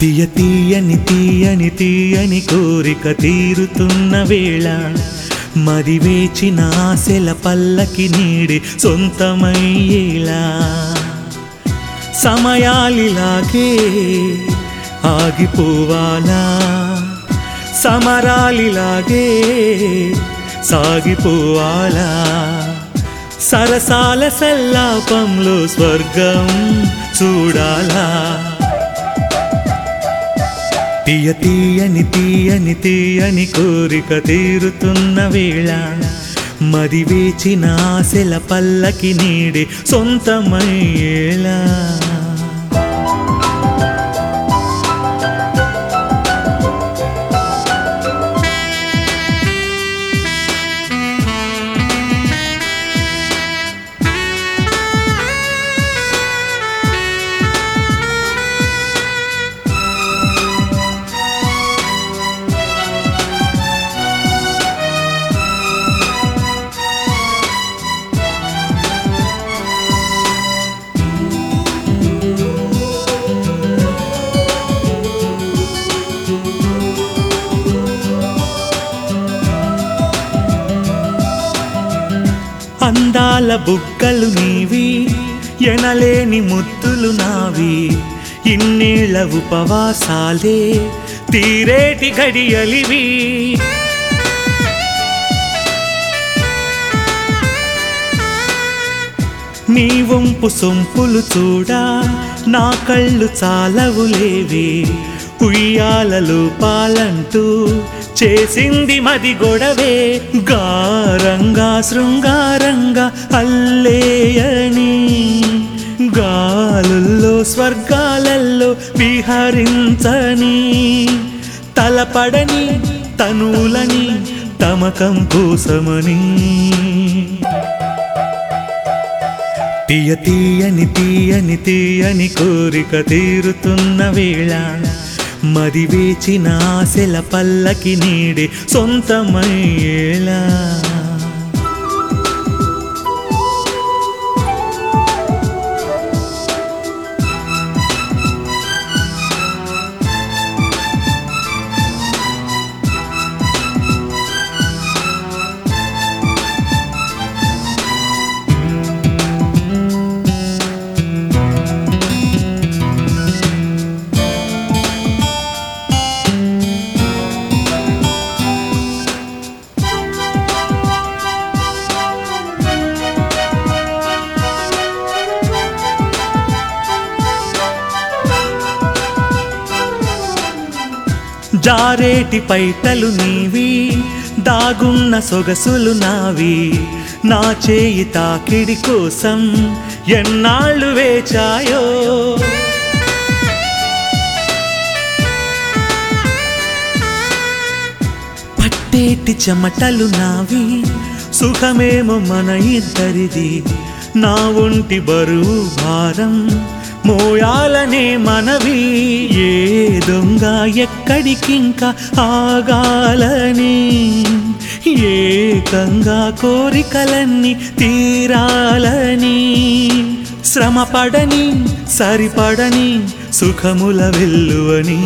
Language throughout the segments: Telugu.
తీయ తీయని తీయని తీయని కోరిక తీరుతున్న వేళ మరి వేచిన ఆశల పల్లకి నీడి సొంతమయ్యేలా సమయాలిలాగే ఆగిపోవాలా సమరాలిలాగే సాగిపోవాలా సరసాల సల్లాపంలో స్వర్గం చూడాలా తీయ తీయని తీయని తీయని కోరిక తీరుతున్న వేళ మరి వేచిన ఆశల పల్లకి నీడి సొంతమయ్యేలా అందాల బుగ్గలు నీవి ఎనలేని ముద్దులు నావి ఇన్నేళ్ల ఉపవాసాలే తీరేటి గడియలివి నీ వంపు సొంపులు చూడా నా కళ్ళు చాలవులేవి ఉయ్యాలలో పాలంటూ చేసింది మది గొడవే గారంగా శృంగారంగా అల్లేయని గాలుల్లో స్వర్గాలలో విహరించని తలపడని తనులని తమకం కోసమని తీయ తీయని తీయని తీయని కోరిక తీరుతున్న వేళ మరి వేచిన ఆశల పల్లకి నీడి సొంతమయ్యేలా జారేటి పైటలు నీవి దాగున్న సొగసులు నావి నా చేయి తాకిడి కోసం ఎన్నాళ్ళు వేచాయో పట్టేటి చెమటలు నావి సుఖమేమో మన ఇద్దరిది నా ఒంటి బరువు భారం మోయాలనే మనవి ఏ దొంగ ఎక్కడికింకా ఆగాలని ఏకంగా కోరికలన్నీ తీరాలని శ్రమపడని సరిపడని సుఖముల వెల్లువని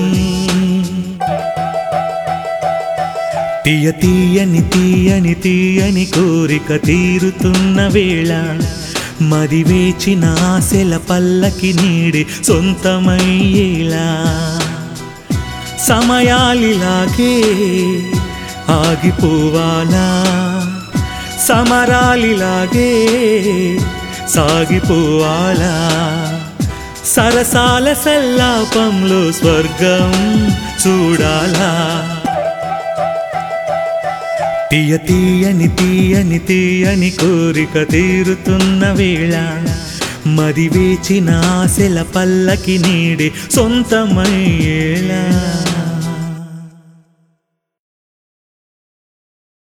తీయ తీయని తీయని తీయని కోరిక తీరుతున్న వేళ మరి వేచిన ఆశల పల్లకి నీడి సొంతమయ్యేలా సమయాలిలాగే ఆగిపోవాలా సమరాలిలాగే సాగిపోవాలా సరసాల సల్లాపంలో స్వర్గం చూడాలా తీయ తీయని తీయని తీయని కోరిక తీరుతున్న వేళ మరి వేచిన ఆశల పల్లకి నీడి సొంతమయ్యేలా